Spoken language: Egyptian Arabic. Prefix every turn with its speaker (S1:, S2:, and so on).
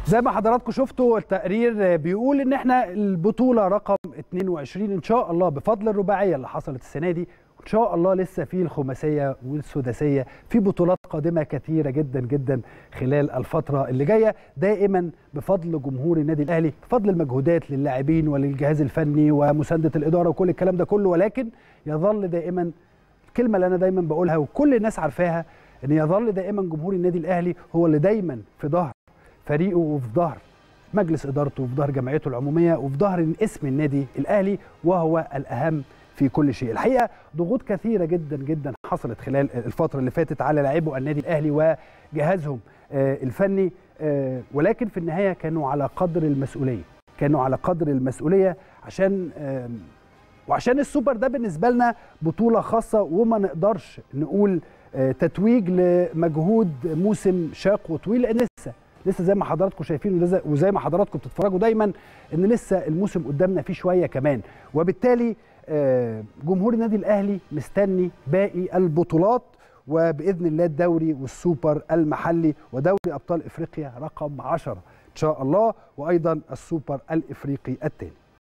S1: زي ما حضراتكم شفتوا التقرير بيقول ان احنا البطوله رقم 22 ان شاء الله بفضل الرباعيه اللي حصلت السنه دي ان شاء الله لسه في الخماسيه والسداسيه في بطولات قادمه كثيره جدا جدا خلال الفتره اللي جايه دائما بفضل جمهور النادي الاهلي بفضل المجهودات للاعبين وللجهاز الفني ومسانده الاداره وكل الكلام ده كله ولكن يظل دائما الكلمه اللي انا دايما بقولها وكل الناس عارفاها ان يظل دائما جمهور النادي الاهلي هو اللي دايما في ظهر فريقه وفي ظهر مجلس ادارته وفي ظهر جمعيته العموميه وفي ظهر اسم النادي الاهلي وهو الاهم في كل شيء الحقيقه ضغوط كثيره جدا جدا حصلت خلال الفتره اللي فاتت على لاعبو النادي الاهلي وجهازهم الفني ولكن في النهايه كانوا على قدر المسؤوليه كانوا على قدر المسؤوليه عشان وعشان السوبر ده بالنسبه لنا بطوله خاصه وما نقدرش نقول تتويج لمجهود موسم شاق وطويل لان لسه لسه زي ما حضراتكم شايفين وزي ما حضراتكم بتتفرجوا دايما ان لسه الموسم قدامنا فيه شويه كمان وبالتالي جمهور النادي الاهلي مستني باقي البطولات وباذن الله الدوري والسوبر المحلي ودوري ابطال افريقيا رقم 10 ان شاء الله وايضا السوبر الافريقي الثاني